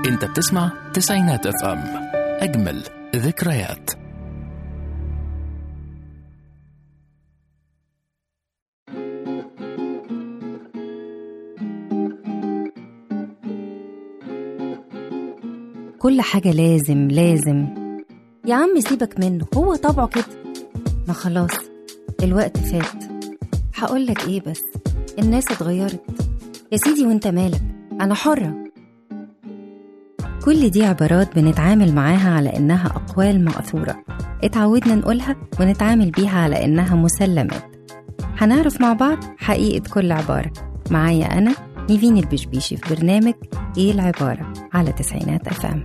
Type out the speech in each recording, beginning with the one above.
انت بتسمع تسعينات اف ام اجمل ذكريات كل حاجة لازم لازم يا عم سيبك منه هو طبعه كده ما خلاص الوقت فات هقولك ايه بس الناس اتغيرت يا سيدي وانت مالك انا حرة كل دي عبارات بنتعامل معاها على انها اقوال مأثورة اتعودنا نقولها ونتعامل بيها على انها مسلمات هنعرف مع بعض حقيقة كل عبارة معايا أنا نيفين البشبيشي في برنامج إيه العبارة على تسعينات أفام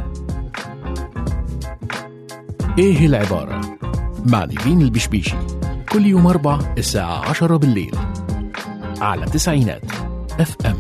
ايه العبارة مع نيفين البشبيشي كل يوم أربع الساعة عشرة بالليل على تسعينات اف ام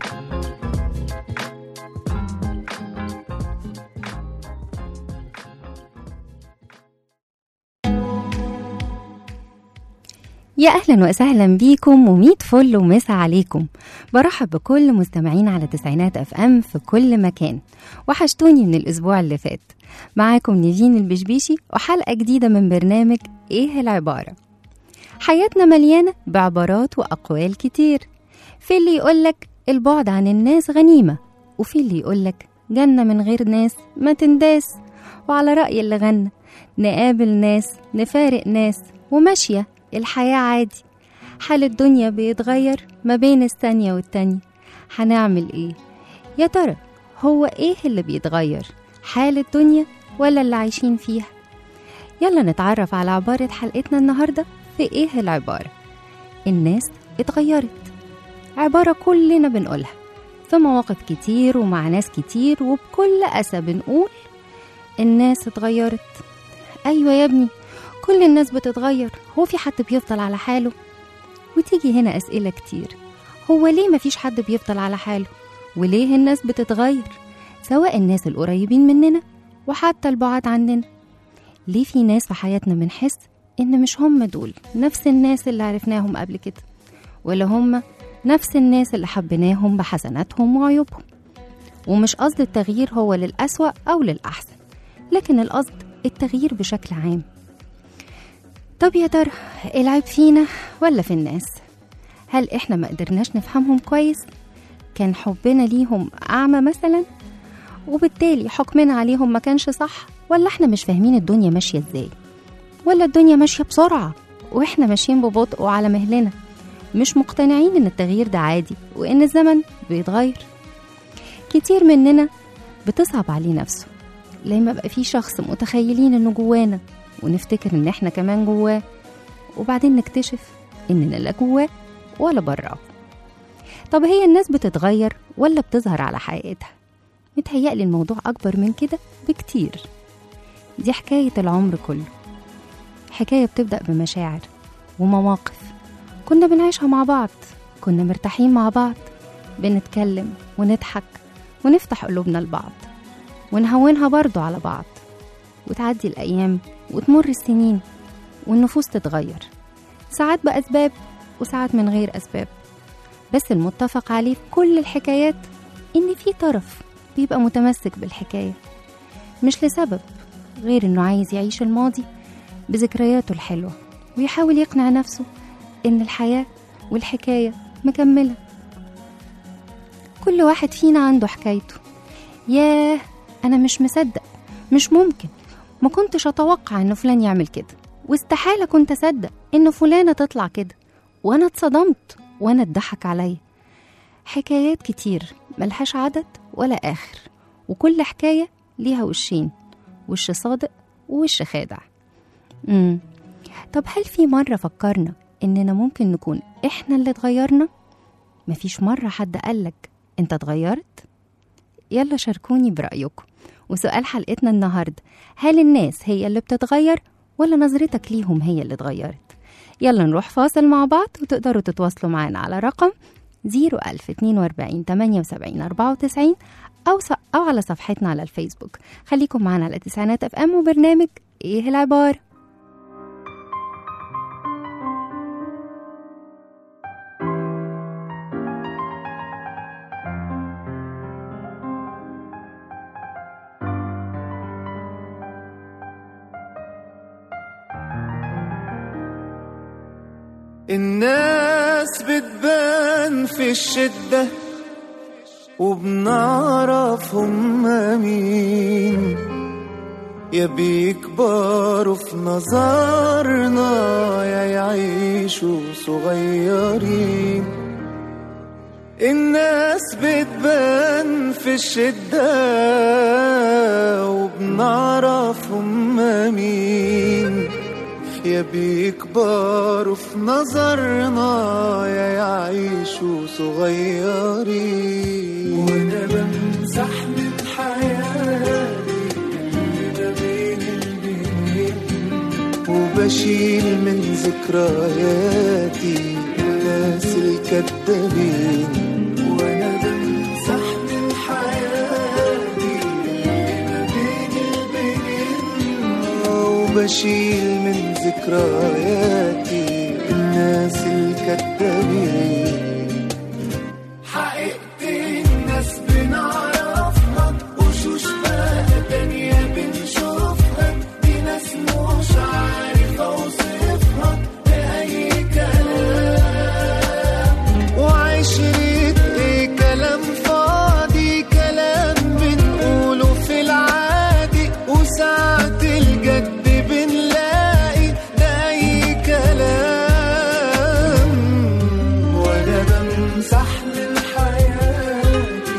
يا أهلا وسهلا بيكم وميت فل ومسا عليكم برحب بكل مستمعين على تسعينات أف أم في كل مكان وحشتوني من الأسبوع اللي فات معاكم نيفين البشبيشي وحلقة جديدة من برنامج إيه العبارة حياتنا مليانة بعبارات وأقوال كتير في اللي يقولك البعد عن الناس غنيمة وفي اللي يقولك جنة من غير ناس ما تنداس وعلى رأي اللي غنى نقابل ناس نفارق ناس وماشية الحياة عادي حال الدنيا بيتغير ما بين الثانية والتانية هنعمل ايه يا ترى هو ايه اللي بيتغير حال الدنيا ولا اللي عايشين فيها يلا نتعرف على عبارة حلقتنا النهاردة في ايه العبارة الناس اتغيرت عبارة كلنا بنقولها في مواقف كتير ومع ناس كتير وبكل أسى بنقول الناس اتغيرت أيوة يا ابني كل الناس بتتغير هو في حد بيفضل على حاله وتيجي هنا أسئلة كتير هو ليه مفيش حد بيفضل على حاله وليه الناس بتتغير سواء الناس القريبين مننا وحتى البعاد عننا ليه في ناس في حياتنا بنحس إن مش هم دول نفس الناس اللي عرفناهم قبل كده ولا هم نفس الناس اللي حبيناهم بحسناتهم وعيوبهم ومش قصد التغيير هو للأسوأ أو للأحسن لكن القصد التغيير بشكل عام طب يا ترى العيب فينا ولا في الناس هل احنا ما قدرناش نفهمهم كويس كان حبنا ليهم اعمى مثلا وبالتالي حكمنا عليهم ما كانش صح ولا احنا مش فاهمين الدنيا ماشيه ازاي ولا الدنيا ماشيه بسرعه واحنا ماشيين ببطء وعلى مهلنا مش مقتنعين ان التغيير ده عادي وان الزمن بيتغير كتير مننا بتصعب عليه نفسه لما بقى في شخص متخيلين انه جوانا ونفتكر ان احنا كمان جواه وبعدين نكتشف اننا لا جواه ولا براه طب هي الناس بتتغير ولا بتظهر على حقيقتها متهيألي الموضوع أكبر من كده بكتير دي حكاية العمر كله حكاية بتبدأ بمشاعر ومواقف كنا بنعيشها مع بعض كنا مرتاحين مع بعض بنتكلم ونضحك ونفتح قلوبنا لبعض ونهونها برضو على بعض وتعدي الأيام وتمر السنين والنفوس تتغير ساعات بأسباب وساعات من غير أسباب بس المتفق عليه في كل الحكايات إن في طرف بيبقى متمسك بالحكاية مش لسبب غير إنه عايز يعيش الماضي بذكرياته الحلوة ويحاول يقنع نفسه إن الحياة والحكاية مكملة كل واحد فينا عنده حكايته ياه أنا مش مصدق مش ممكن ما كنتش أتوقع إنه فلان يعمل كده واستحالة كنت أصدق إنه فلانة تطلع كده وأنا اتصدمت وأنا اتضحك عليا حكايات كتير ملهاش عدد ولا آخر وكل حكاية ليها وشين وش صادق ووش خادع مم. طب هل في مرة فكرنا إننا ممكن نكون إحنا اللي اتغيرنا؟ مفيش مرة حد قالك أنت اتغيرت؟ يلا شاركوني برأيكم وسؤال حلقتنا النهاردة هل الناس هي اللي بتتغير ولا نظرتك ليهم هي اللي اتغيرت يلا نروح فاصل مع بعض وتقدروا تتواصلوا معنا على رقم 01042 78 94 أو, س... أو على صفحتنا على الفيسبوك خليكم معنا على تسعينات اف ام وبرنامج ايه العبارة الناس بتبان في الشدة وبنعرف هما مين يا بيكبروا في نظرنا يا يعيشوا صغيرين الناس بتبان في الشدة وبنعرف هما مين يا بيكبروا في نظرنا يا يعيشوا صغيرين وانا بمسح من حياتي اللي ما بين البنين وبشيل من ذكرياتي الناس الكدابين وانا بمسح من حياتي اللي ما بين البنين وبشيل من ذكرياتي الناس الكدابين حقيقة الناس بنعرفها وشوش بقى تانية بنشوفها دي ناس مش عارف اوصفها بأي كلام وعشرة ايه كلام فاضي كلام بنقوله في العادي وساعة الجد بنلاقي ده أي كلام وأنا بمسح من حياتي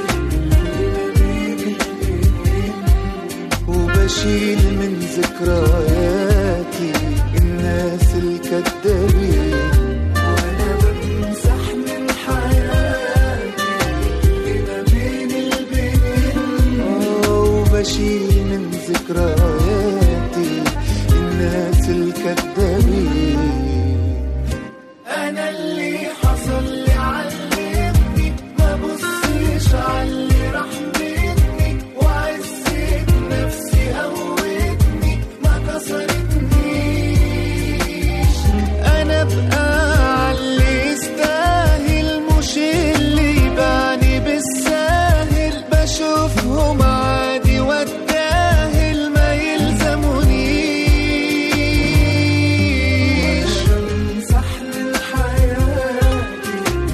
وبشيل من ذكرياتي الناس الكدابين وأنا بمسح من حياتي اللي ما بين البين وبشيل من ذكرياتي الناس الكدابين انا اللي حصل لي علمني ما بصيش على اللي راح مني وعزت نفسي قوتني ما كسرتنيش انا بقى على اللي يستاهل مش اللي يباني بالساهل بشوفهم عادي واتجاهل ما يلزمونيش امسح من حياتي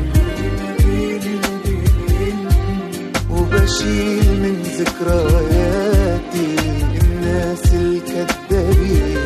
وبشيل من ذكرياتي الناس الكدابين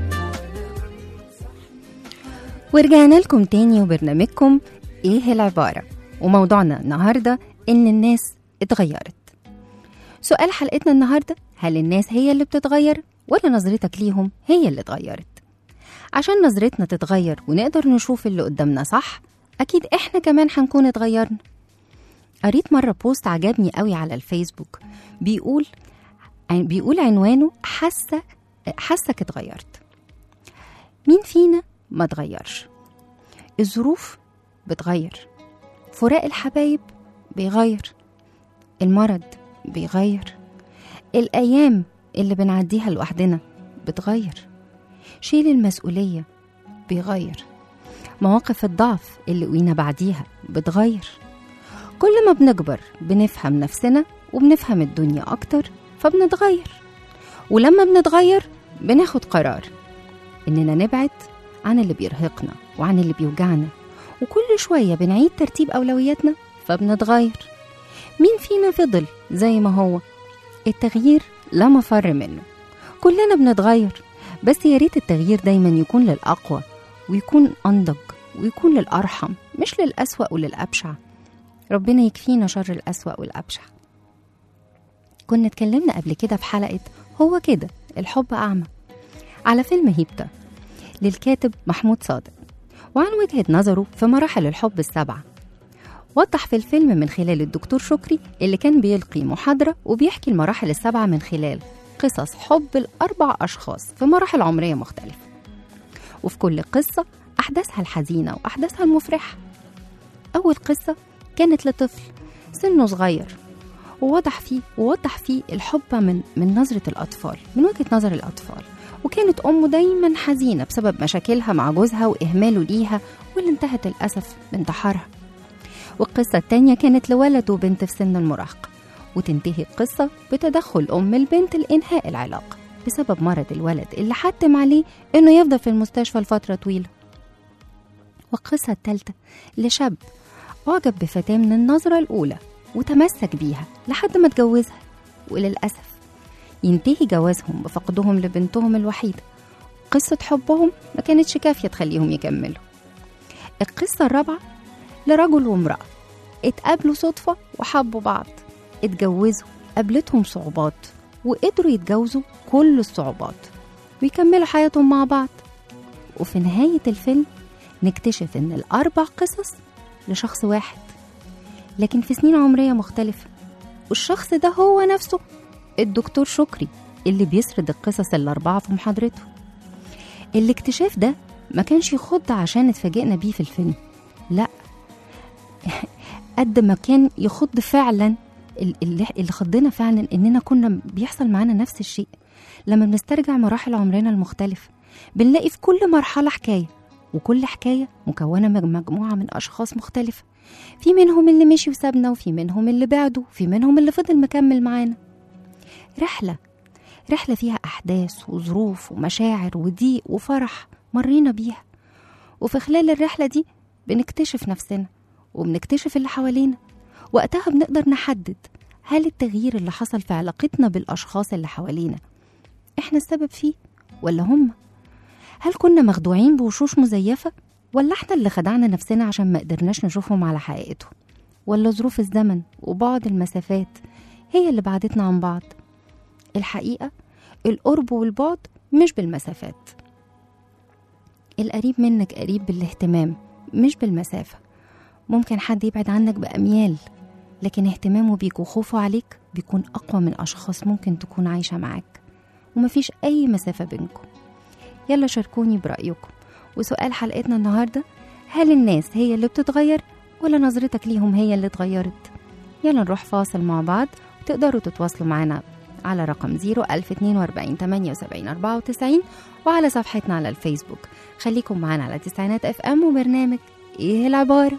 ورجعنا لكم تاني وبرنامجكم ايه العبارة وموضوعنا النهاردة ان الناس اتغيرت سؤال حلقتنا النهاردة هل الناس هي اللي بتتغير ولا نظرتك ليهم هي اللي اتغيرت عشان نظرتنا تتغير ونقدر نشوف اللي قدامنا صح أكيد إحنا كمان هنكون اتغيرنا قريت مرة بوست عجبني قوي على الفيسبوك بيقول بيقول عنوانه حاسة حاسك اتغيرت مين فينا ما اتغيرش الظروف بتغير فراق الحبايب بيغير المرض بيغير الأيام اللي بنعديها لوحدنا بتغير شيل المسؤولية بيغير مواقف الضعف اللي قوينا بعديها بتغير كل ما بنكبر بنفهم نفسنا وبنفهم الدنيا أكتر فبنتغير ولما بنتغير بناخد قرار إننا نبعد عن اللي بيرهقنا وعن اللي بيوجعنا وكل شوية بنعيد ترتيب أولوياتنا فبنتغير مين فينا فضل زي ما هو التغيير لا مفر منه كلنا بنتغير بس يا ريت التغيير دايما يكون للأقوى ويكون أنضج ويكون للأرحم مش للأسوأ وللأبشع ربنا يكفينا شر الأسوأ والأبشع كنا اتكلمنا قبل كده في حلقة هو كده الحب أعمى على فيلم هيبتا للكاتب محمود صادق وعن وجهة نظره في مراحل الحب السبعة وضح في الفيلم من خلال الدكتور شكري اللي كان بيلقي محاضرة وبيحكي المراحل السبعة من خلال قصص حب الأربع أشخاص في مراحل عمرية مختلفة وفي كل قصة أحداثها الحزينة وأحداثها المفرحة أول قصة كانت لطفل سنه صغير ووضح فيه ووضح فيه الحب من من نظرة الأطفال من وجهة نظر الأطفال وكانت أمه دايما حزينة بسبب مشاكلها مع جوزها وإهماله ليها واللي انتهت للأسف بانتحارها والقصة التانية كانت لولد وبنت في سن المراهقة وتنتهي القصة بتدخل أم البنت لإنهاء العلاقة بسبب مرض الولد اللي حتم عليه إنه يفضل في المستشفى لفترة طويلة والقصة التالتة لشاب أعجب بفتاة من النظرة الأولى وتمسك بيها لحد ما اتجوزها وللأسف ينتهي جوازهم بفقدهم لبنتهم الوحيدة قصة حبهم ما كانتش كافية تخليهم يكملوا القصة الرابعة لرجل وامرأة اتقابلوا صدفة وحبوا بعض اتجوزوا قابلتهم صعوبات وقدروا يتجاوزوا كل الصعوبات ويكملوا حياتهم مع بعض وفي نهاية الفيلم نكتشف إن الأربع قصص لشخص واحد لكن في سنين عمرية مختلفة والشخص ده هو نفسه الدكتور شكري اللي بيسرد القصص الأربعة في محاضرته الاكتشاف ده ما كانش يخض عشان اتفاجئنا بيه في الفيلم لا قد ما كان يخض فعلا ال- اللي اللي خضنا فعلا اننا كنا بيحصل معانا نفس الشيء لما بنسترجع مراحل عمرنا المختلفة بنلاقي في كل مرحلة حكاية وكل حكاية مكونة من مجموعة من أشخاص مختلفة في منهم اللي مشي وسابنا وفي منهم اللي بعدوا في منهم اللي فضل مكمل معانا رحلة رحلة فيها أحداث وظروف ومشاعر وضيق وفرح مرينا بيها وفي خلال الرحلة دي بنكتشف نفسنا وبنكتشف اللي حوالينا وقتها بنقدر نحدد هل التغيير اللي حصل في علاقتنا بالأشخاص اللي حوالينا إحنا السبب فيه ولا هم هل كنا مخدوعين بوشوش مزيفة ولا إحنا اللي خدعنا نفسنا عشان ما قدرناش نشوفهم على حقيقتهم ولا ظروف الزمن وبعد المسافات هي اللي بعدتنا عن بعض الحقيقة القرب والبعد مش بالمسافات القريب منك قريب بالاهتمام مش بالمسافة ممكن حد يبعد عنك بأميال لكن اهتمامه بيك وخوفه عليك بيكون أقوى من أشخاص ممكن تكون عايشة معاك ومفيش أي مسافة بينكم يلا شاركوني برأيكم وسؤال حلقتنا النهاردة هل الناس هي اللي بتتغير ولا نظرتك ليهم هي اللي اتغيرت يلا نروح فاصل مع بعض وتقدروا تتواصلوا معنا على رقم 01042 78 94 وعلى صفحتنا على الفيسبوك خليكم معانا على تسعينات اف ام وبرنامج ايه العبارة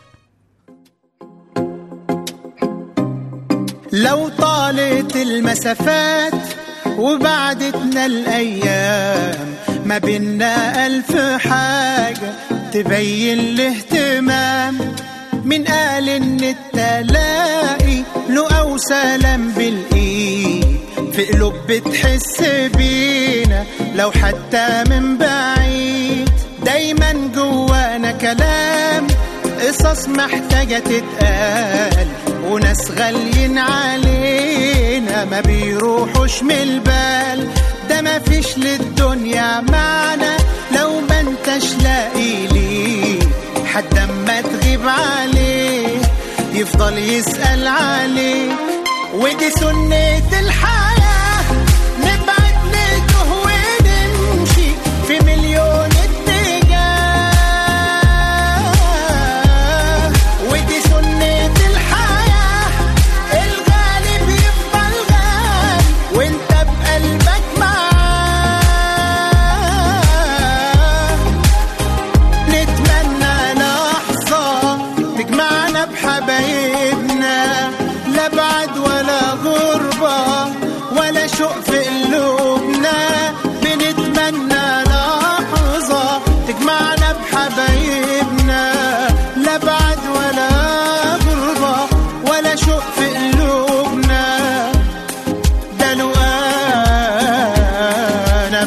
لو طالت المسافات وبعدتنا الأيام ما بينا ألف حاجة تبين الاهتمام من قال إن التلاقي له أو سلام بالإيد في قلوب بتحس بينا لو حتى من بعيد دايما جوانا كلام قصص محتاجة تتقال وناس غاليين علينا ما بيروحوش من البال ده ما فيش للدنيا معنى لو ما انتش لاقي ليه حد اما تغيب عليه يفضل يسأل عليك ودي سنة الحياة نبعد نتوه ونمشي في مليون اتجاه ودي سنة الحياة الغالب يفضل غالي وانت بقلبك معاه نتمنى لحظة تجمعنا بحبايبنا لا بعد ولا غربة ولا شوق في قلوبنا بنتمنى لحظة تجمعنا بحبايبنا لا بعد ولا غربة ولا شوق في قلوبنا ده لو انا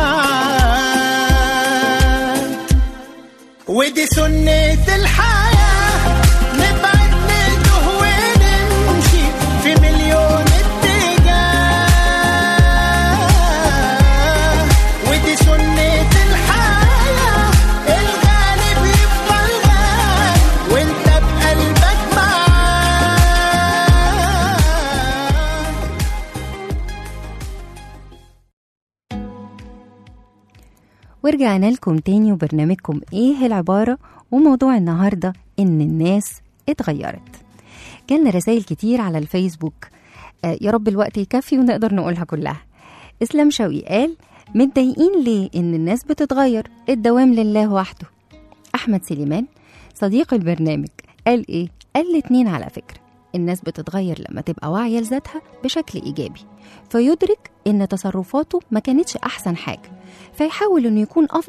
معاك ودي سنة الحياة نبعد نتوه ونمشي في مليون اتجاه ودي سنة الحياة الغالب يفضل غالي وانت بقلبك معاه ورجعنا لكم تاني وبرنامجكم ايه العبارة وموضوع النهاردة ان الناس اتغيرت جالنا رسائل كتير على الفيسبوك آه يا رب الوقت يكفي ونقدر نقولها كلها اسلام شوقي قال متضايقين ليه ان الناس بتتغير الدوام لله وحده احمد سليمان صديق البرنامج قال ايه قال الاتنين على فكرة الناس بتتغير لما تبقى واعية لذاتها بشكل إيجابي فيدرك إن تصرفاته ما كانتش أحسن حاجة فيحاول إنه يكون أفضل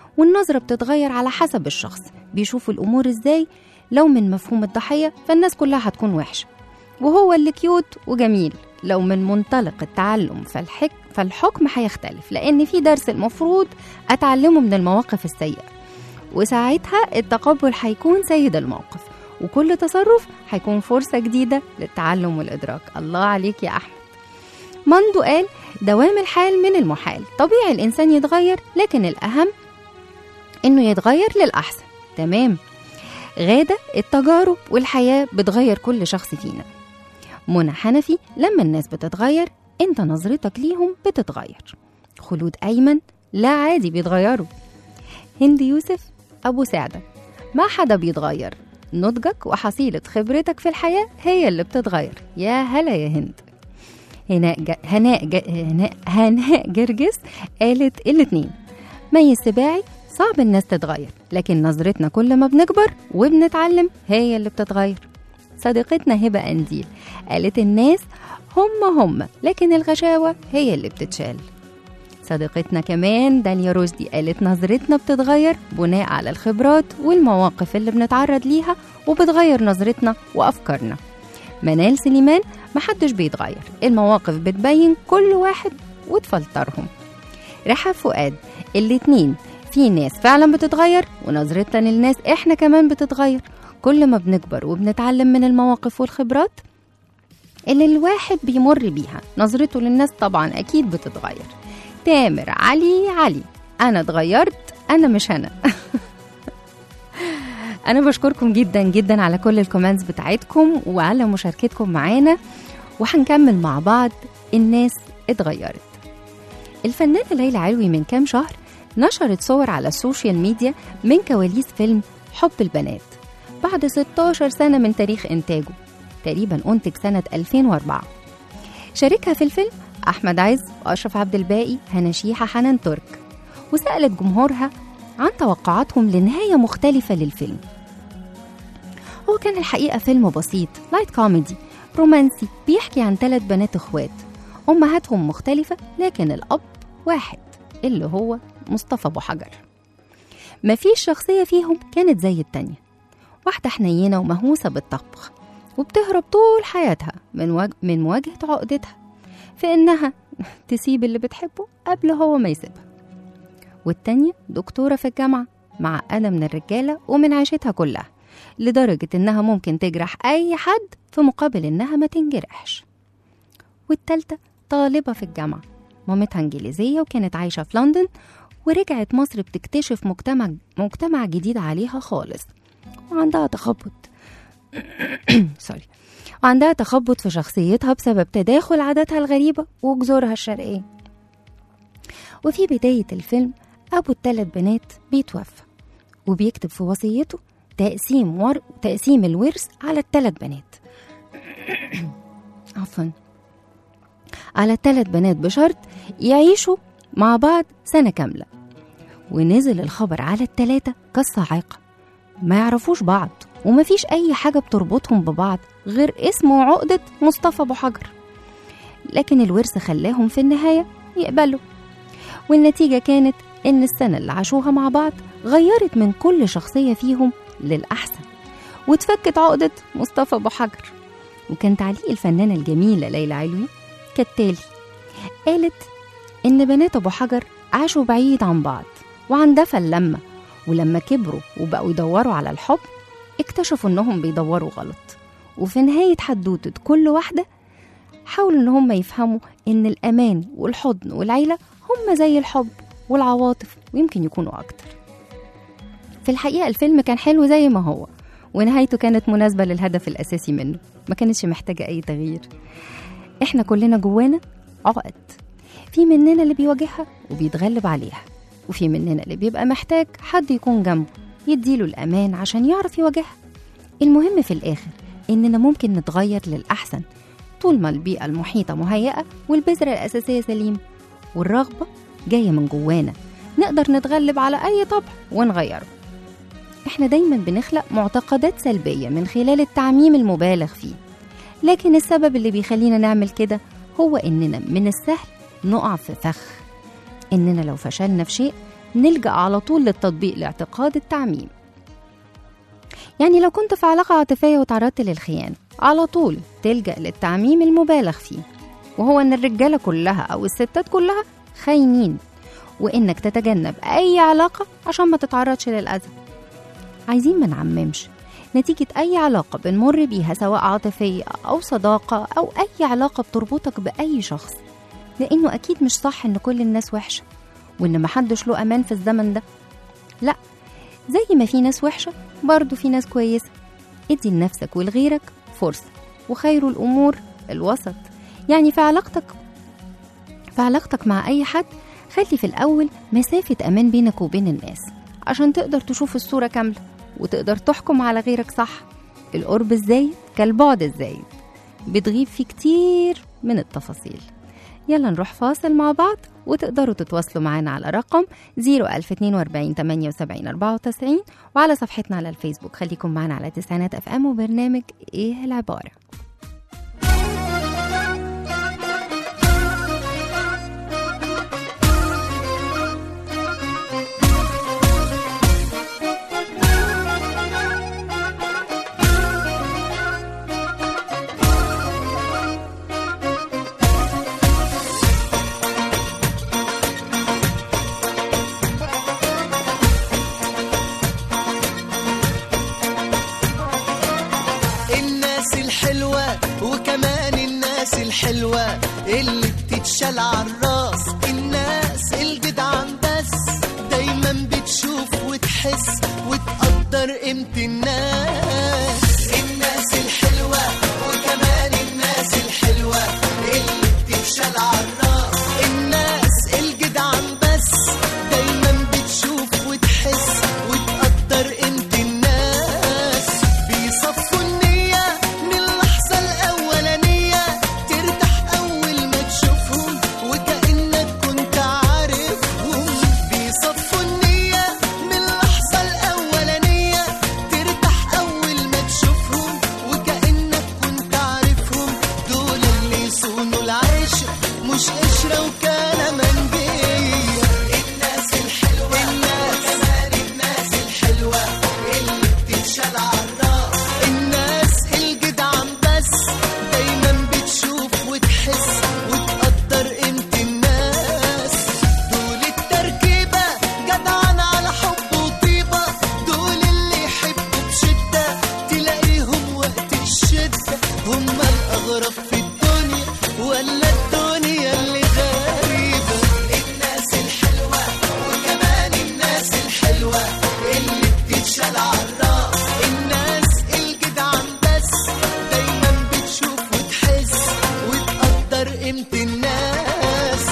والنظرة بتتغير على حسب الشخص بيشوف الأمور إزاي لو من مفهوم الضحية فالناس كلها هتكون وحشة وهو اللي كيوت وجميل لو من منطلق التعلم فالحك فالحكم هيختلف لأن في درس المفروض أتعلمه من المواقف السيئة وساعتها التقبل هيكون سيد الموقف وكل تصرف هيكون فرصة جديدة للتعلم والإدراك الله عليك يا أحمد ماندو قال دوام الحال من المحال طبيعي الإنسان يتغير لكن الأهم إنه يتغير للأحسن تمام غادة التجارب والحياة بتغير كل شخص فينا منى حنفي لما الناس بتتغير انت نظرتك ليهم بتتغير خلود أيمن لا عادي بيتغيروا هند يوسف أبو سعدة ما حدا بيتغير نضجك وحصيلة خبرتك في الحياة هي اللي بتتغير يا هلا يا هند هناء ج... هناء ج... هناء هناء جرجس قالت الاتنين مي السباعي صعب الناس تتغير لكن نظرتنا كل ما بنكبر وبنتعلم هي اللي بتتغير صديقتنا هبة أنديل قالت الناس هم هم لكن الغشاوة هي اللي بتتشال صديقتنا كمان داليا رشدي قالت نظرتنا بتتغير بناء على الخبرات والمواقف اللي بنتعرض ليها وبتغير نظرتنا وأفكارنا منال سليمان محدش بيتغير المواقف بتبين كل واحد وتفلترهم رحاب فؤاد الاتنين في ناس فعلا بتتغير ونظرتنا للناس احنا كمان بتتغير كل ما بنكبر وبنتعلم من المواقف والخبرات اللي الواحد بيمر بيها نظرته للناس طبعا اكيد بتتغير تامر علي علي انا اتغيرت انا مش انا انا بشكركم جدا جدا على كل الكومنتس بتاعتكم وعلى مشاركتكم معانا وهنكمل مع بعض الناس اتغيرت الفنانة ليلى علوي من كام شهر نشرت صور على السوشيال ميديا من كواليس فيلم حب البنات بعد 16 سنة من تاريخ إنتاجه تقريبا أنتج سنة 2004 شاركها في الفيلم أحمد عز وأشرف عبد الباقي هنا شيحة حنان ترك وسألت جمهورها عن توقعاتهم لنهاية مختلفة للفيلم هو كان الحقيقة فيلم بسيط لايت كوميدي رومانسي بيحكي عن ثلاث بنات اخوات أمهاتهم مختلفة لكن الأب واحد اللي هو مصطفى أبو حجر مفيش شخصية فيهم كانت زي التانية واحدة حنينة ومهووسة بالطبخ وبتهرب طول حياتها من, وج... من مواجهة عقدتها في إنها تسيب اللي بتحبه قبل هو ما يسيبها والتانية دكتورة في الجامعة معقدة من الرجالة ومن عيشتها كلها لدرجة إنها ممكن تجرح أي حد في مقابل إنها ما تنجرحش والتالتة طالبة في الجامعة مامتها إنجليزية وكانت عايشة في لندن ورجعت مصر بتكتشف مجتمع مجتمع جديد عليها خالص وعندها تخبط سوري وعندها تخبط في شخصيتها بسبب تداخل عاداتها الغريبة وجذورها الشرقية وفي بداية الفيلم أبو الثلاث بنات بيتوفى وبيكتب في وصيته تقسيم ور... تقسيم الورث على الثلاث بنات عفوا على الثلاث بنات بشرط يعيشوا مع بعض سنة كاملة ونزل الخبر على التلاتة كالصاعقة ما يعرفوش بعض ومفيش أي حاجة بتربطهم ببعض غير اسم وعقدة مصطفى أبو حجر لكن الورث خلاهم في النهاية يقبلوا والنتيجة كانت إن السنة اللي عاشوها مع بعض غيرت من كل شخصية فيهم للأحسن واتفكت عقدة مصطفى أبو حجر وكان تعليق الفنانة الجميلة ليلى علوي كالتالي قالت إن بنات أبو حجر عاشوا بعيد عن بعض وعن دفى اللمة ولما كبروا وبقوا يدوروا على الحب اكتشفوا إنهم بيدوروا غلط وفي نهاية حدوتة كل واحدة حاولوا إن هم يفهموا إن الأمان والحضن والعيلة هم زي الحب والعواطف ويمكن يكونوا أكتر في الحقيقة الفيلم كان حلو زي ما هو ونهايته كانت مناسبة للهدف الأساسي منه ما كانتش محتاجة أي تغيير إحنا كلنا جوانا عقد في مننا اللي بيواجهها وبيتغلب عليها وفي مننا اللي بيبقى محتاج حد يكون جنبه يديله الأمان عشان يعرف يواجهها المهم في الآخر إننا ممكن نتغير للأحسن طول ما البيئة المحيطة مهيئة والبذرة الأساسية سليمة والرغبة جاية من جوانا نقدر نتغلب على أي طبع ونغيره احنا دايما بنخلق معتقدات سلبية من خلال التعميم المبالغ فيه لكن السبب اللي بيخلينا نعمل كده هو إننا من السهل نقع في فخ إننا لو فشلنا في شيء نلجأ على طول للتطبيق لاعتقاد التعميم يعني لو كنت في علاقة عاطفية وتعرضت للخيانة على طول تلجأ للتعميم المبالغ فيه وهو إن الرجالة كلها أو الستات كلها خاينين وإنك تتجنب أي علاقة عشان ما تتعرضش للأذى عايزين ما نعممش نتيجة أي علاقة بنمر بيها سواء عاطفية أو صداقة أو أي علاقة بتربطك بأي شخص لأنه أكيد مش صح إن كل الناس وحشة وإن محدش له أمان في الزمن ده لأ زي ما في ناس وحشة برضه في ناس كويسة ادي لنفسك ولغيرك فرصة وخير الأمور الوسط يعني في علاقتك في علاقتك مع أي حد خلي في الأول مسافة أمان بينك وبين الناس عشان تقدر تشوف الصورة كاملة وتقدر تحكم على غيرك صح القرب الزايد كالبعد الزايد بتغيب فيه كتير من التفاصيل يلا نروح فاصل مع بعض وتقدروا تتواصلوا معانا على رقم 01042 78 94 وعلى صفحتنا على الفيسبوك خليكم معانا على تسعينات اف ام وبرنامج ايه العباره الناس الحلوة وكمان الناس الحلوة اللي بتتشال عالراس الناس الجدعان بس دايما بتشوف وتحس وتقدر قيمة الناس الناس الحلوة وكمان الناس الحلوة اللي بتتشال عالراس الناس الجدعان بس دايما بتشوف وتحس وتقدر قيمة الناس بيصفوا النية من اللحظة الأولانية ترتاح أول ما تشوفهم وكأنك كنت عارفهم بيصفوا النية من اللحظة الأولانية ترتاح أول ما تشوفهم وكأنك كنت عارفهم دول اللي يصونوا العشرة مش قشرة وكلامنجية الناس الحلوة الناس كمان الناس الحلوة اللي بتتشال عالراس الناس الجدعان بس دايما بتشوف وتحس وتقدر قيمة الناس دول التركيبة جدعان على حب وطيبة دول اللي يحبوا بشدة تلاقيهم وقت الشدة هم الأغرب في الدنيا ولا الدنيا اللي غريبة الناس الحلوة وكمان الناس الحلوة اللي بتتشال عالراس الناس الجدعان بس دايما بتشوف وتحس وتقدر قيمة الناس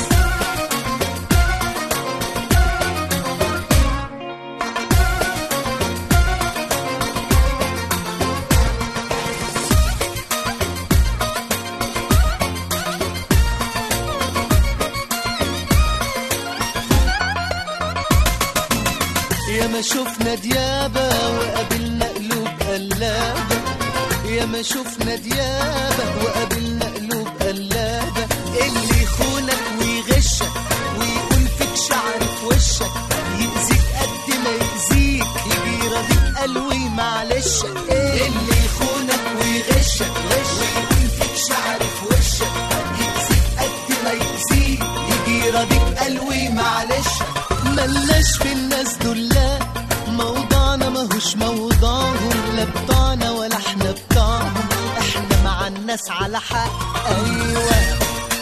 يا ما شفنا ديابة وقابلنا قلوب قلابة يا ما شفنا ديابة وقابلنا قلوب قلابة اللي يخونك ويغشك ويقول فيك شعر في وشك يأذيك قد ما يأذيك يجي يراضيك قلوي معلش اللي يخونك ويغشك ويقول فيك شعر في وشك يأذيك قد ما يأذيك يجي يراضيك قلوي معلش ملناش في الناس دول لا موضوعنا ماهوش موضوعهم لا بتوعنا ولا احنا بتوعهم احنا مع الناس على حق ايوه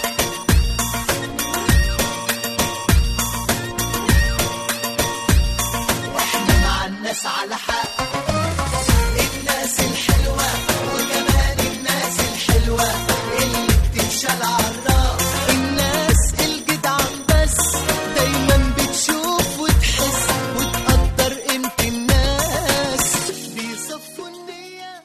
واحنا مع الناس على حق الناس الحلوة وكمان الناس الحلوة اللي بتتشال عالراس الناس الجدعان بس دايما بتشوف وتحس وتقدر قيمة الناس بيصفوا النية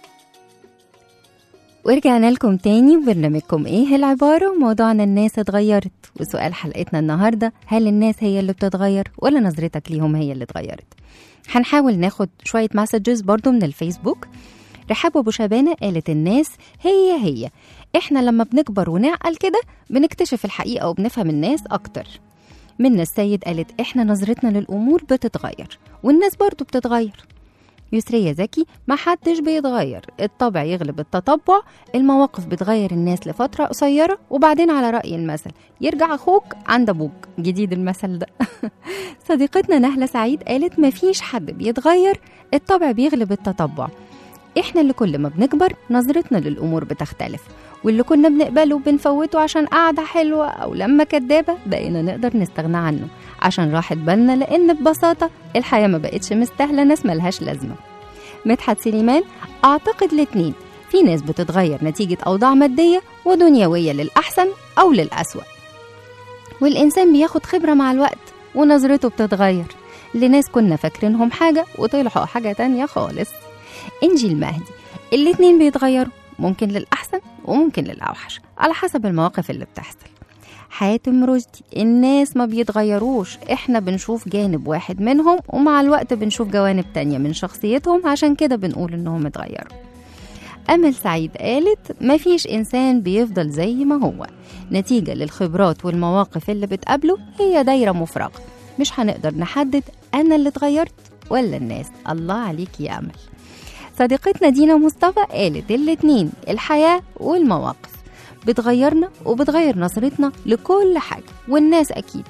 ورجعنا لكم تاني وبرنامجكم ايه العبارة وموضوعنا الناس اتغيرت وسؤال حلقتنا النهاردة هل الناس هي اللي بتتغير ولا نظرتك ليهم هي اللي اتغيرت هنحاول ناخد شوية مسجز برضو من الفيسبوك رحاب ابو شبانة قالت الناس هي هي احنا لما بنكبر ونعقل كده بنكتشف الحقيقة وبنفهم الناس اكتر منا السيد قالت احنا نظرتنا للأمور بتتغير والناس برضو بتتغير يسرية زكي ما حدش بيتغير الطبع يغلب التطبع المواقف بتغير الناس لفترة قصيرة وبعدين على رأي المثل يرجع أخوك عند أبوك جديد المثل ده صديقتنا نهلة سعيد قالت مفيش حد بيتغير الطبع بيغلب التطبع احنا اللي كل ما بنكبر نظرتنا للأمور بتختلف واللي كنا بنقبله وبنفوته عشان قعدة حلوة أو لما كدابة بقينا نقدر نستغنى عنه عشان راحت بالنا لأن ببساطة الحياة ما بقتش مستاهلة ناس ملهاش لازمة مدحت سليمان أعتقد الاتنين في ناس بتتغير نتيجة أوضاع مادية ودنيوية للأحسن أو للأسوأ والإنسان بياخد خبرة مع الوقت ونظرته بتتغير لناس كنا فاكرينهم حاجة وطلعوا حاجة تانية خالص إنجي المهدي الاتنين بيتغيروا ممكن للأحسن وممكن للأوحش على حسب المواقف اللي بتحصل حاتم رشدي الناس ما بيتغيروش احنا بنشوف جانب واحد منهم ومع الوقت بنشوف جوانب تانية من شخصيتهم عشان كده بنقول انهم اتغيروا أمل سعيد قالت مفيش إنسان بيفضل زي ما هو نتيجة للخبرات والمواقف اللي بتقابله هي دايرة مفرغة مش هنقدر نحدد أنا اللي اتغيرت ولا الناس الله عليك يا أمل صديقتنا دينا مصطفى قالت الاتنين الحياة والمواقف بتغيرنا وبتغير نظرتنا لكل حاجة والناس أكيد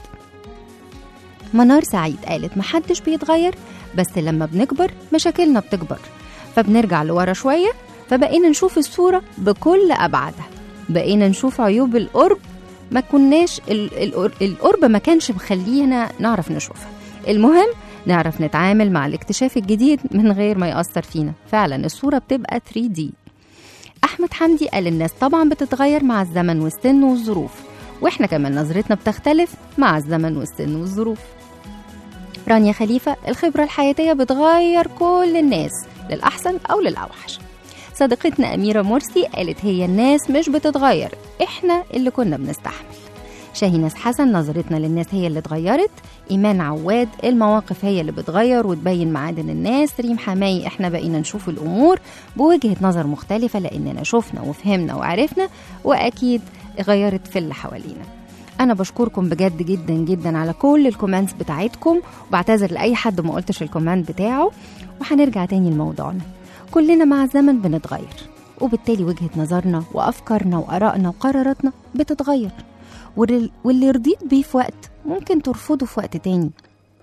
منار سعيد قالت محدش بيتغير بس لما بنكبر مشاكلنا بتكبر فبنرجع لورا شوية فبقينا نشوف الصورة بكل أبعادها بقينا نشوف عيوب القرب ما كناش ال- ال- القرب ما كانش مخلينا نعرف نشوفها المهم نعرف نتعامل مع الاكتشاف الجديد من غير ما يأثر فينا فعلا الصورة بتبقى 3D أحمد حمدي قال الناس طبعا بتتغير مع الزمن والسن والظروف وإحنا كمان نظرتنا بتختلف مع الزمن والسن والظروف رانيا خليفة الخبرة الحياتية بتغير كل الناس للأحسن أو للأوحش صديقتنا أميرة مرسي قالت هي الناس مش بتتغير إحنا اللي كنا بنستحمل شاهيناس حسن نظرتنا للناس هي اللي اتغيرت إيمان عواد المواقف هي اللي بتغير وتبين معادن الناس ريم حماي إحنا بقينا نشوف الأمور بوجهة نظر مختلفة لأننا شفنا وفهمنا وعرفنا وأكيد غيرت في اللي حوالينا أنا بشكركم بجد جدا جدا على كل الكومنتس بتاعتكم وبعتذر لأي حد ما قلتش الكومنت بتاعه وهنرجع تاني لموضوعنا كلنا مع الزمن بنتغير وبالتالي وجهة نظرنا وأفكارنا وآرائنا وقراراتنا بتتغير واللي واللي رضيت بيه في وقت ممكن ترفضه في وقت تاني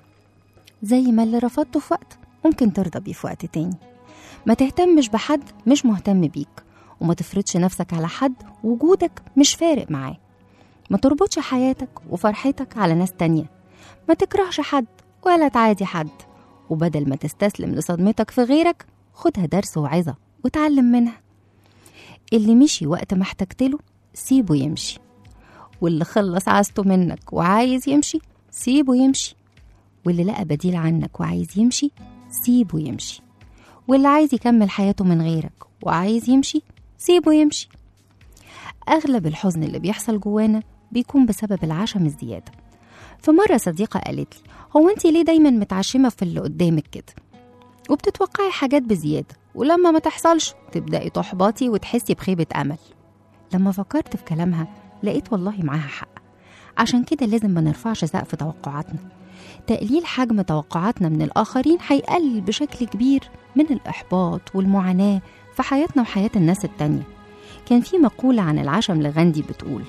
زي ما اللي رفضته في وقت ممكن ترضى بيه في وقت تاني ما تهتمش بحد مش مهتم بيك وما تفرضش نفسك على حد وجودك مش فارق معاه ما تربطش حياتك وفرحتك على ناس تانية ما تكرهش حد ولا تعادي حد وبدل ما تستسلم لصدمتك في غيرك خدها درس وعظة وتعلم منها اللي مشي وقت ما احتجتله سيبه يمشي واللي خلص عازته منك وعايز يمشي سيبه يمشي واللي لقى بديل عنك وعايز يمشي سيبه يمشي واللي عايز يكمل حياته من غيرك وعايز يمشي سيبه يمشي أغلب الحزن اللي بيحصل جوانا بيكون بسبب العشم الزيادة فمرة صديقة قالت لي هو انت ليه دايما متعشمة في اللي قدامك كده وبتتوقعي حاجات بزيادة ولما ما تحصلش تبدأي تحبطي وتحسي بخيبة أمل لما فكرت في كلامها لقيت والله معاها حق عشان كده لازم ما نرفعش سقف توقعاتنا تقليل حجم توقعاتنا من الآخرين هيقلل بشكل كبير من الإحباط والمعاناة في حياتنا وحياة الناس التانية كان في مقولة عن العشم لغاندي بتقول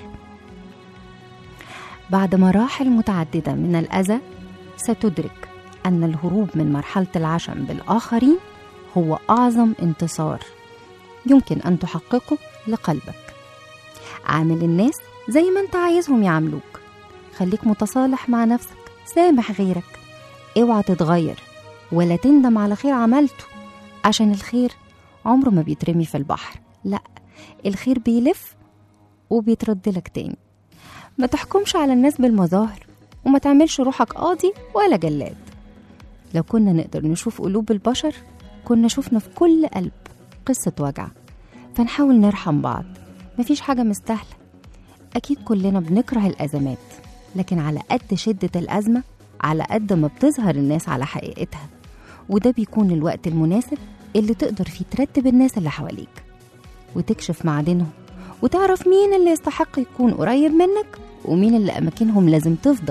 بعد مراحل متعددة من الأذى ستدرك أن الهروب من مرحلة العشم بالآخرين هو أعظم انتصار يمكن أن تحققه لقلبك عامل الناس زي ما أنت عايزهم يعاملوك خليك متصالح مع نفسك سامح غيرك اوعى تتغير ولا تندم على خير عملته عشان الخير عمره ما بيترمي في البحر لا الخير بيلف وبيترد لك تاني ما تحكمش على الناس بالمظاهر وما تعملش روحك قاضي ولا جلاد لو كنا نقدر نشوف قلوب البشر كنا شفنا في كل قلب قصة وجع فنحاول نرحم بعض مفيش حاجة مستاهلة أكيد كلنا بنكره الأزمات لكن على قد شدة الأزمة على قد ما بتظهر الناس على حقيقتها وده بيكون الوقت المناسب اللي تقدر فيه ترتب الناس اللي حواليك وتكشف معادنهم وتعرف مين اللي يستحق يكون قريب منك ومين اللي أماكنهم لازم تفضى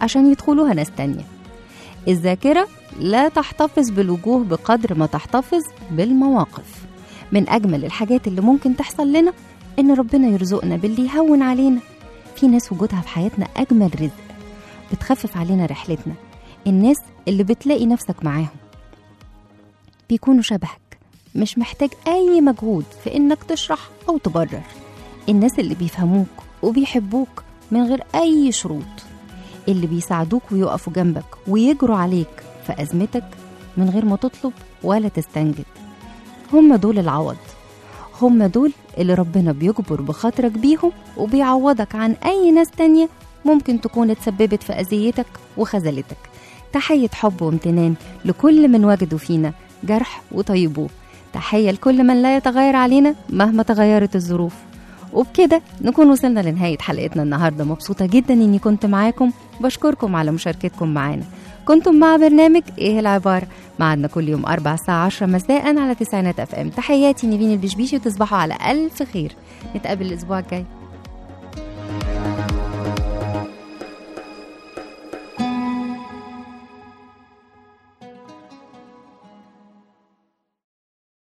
عشان يدخلوها ناس تانية الذاكرة لا تحتفظ بالوجوه بقدر ما تحتفظ بالمواقف من أجمل الحاجات اللي ممكن تحصل لنا إن ربنا يرزقنا باللي يهون علينا في ناس وجودها في حياتنا أجمل رزق بتخفف علينا رحلتنا الناس اللي بتلاقي نفسك معاهم بيكونوا شبهك مش محتاج أي مجهود في إنك تشرح أو تبرر الناس اللي بيفهموك وبيحبوك من غير أي شروط اللي بيساعدوك ويقفوا جنبك ويجروا عليك في أزمتك من غير ما تطلب ولا تستنجد هم دول العوض هم دول اللي ربنا بيجبر بخاطرك بيهم وبيعوضك عن أي ناس تانية ممكن تكون اتسببت في أذيتك وخذلتك تحية حب وامتنان لكل من وجدوا فينا جرح وطيبوه تحية لكل من لا يتغير علينا مهما تغيرت الظروف وبكده نكون وصلنا لنهاية حلقتنا النهاردة مبسوطة جدا إني كنت معاكم بشكركم على مشاركتكم معانا كنتم مع برنامج إيه العبارة معنا كل يوم أربع الساعة عشرة مساء على تسعينات أف أم تحياتي نيفين البشبيشي وتصبحوا على ألف خير نتقابل الأسبوع الجاي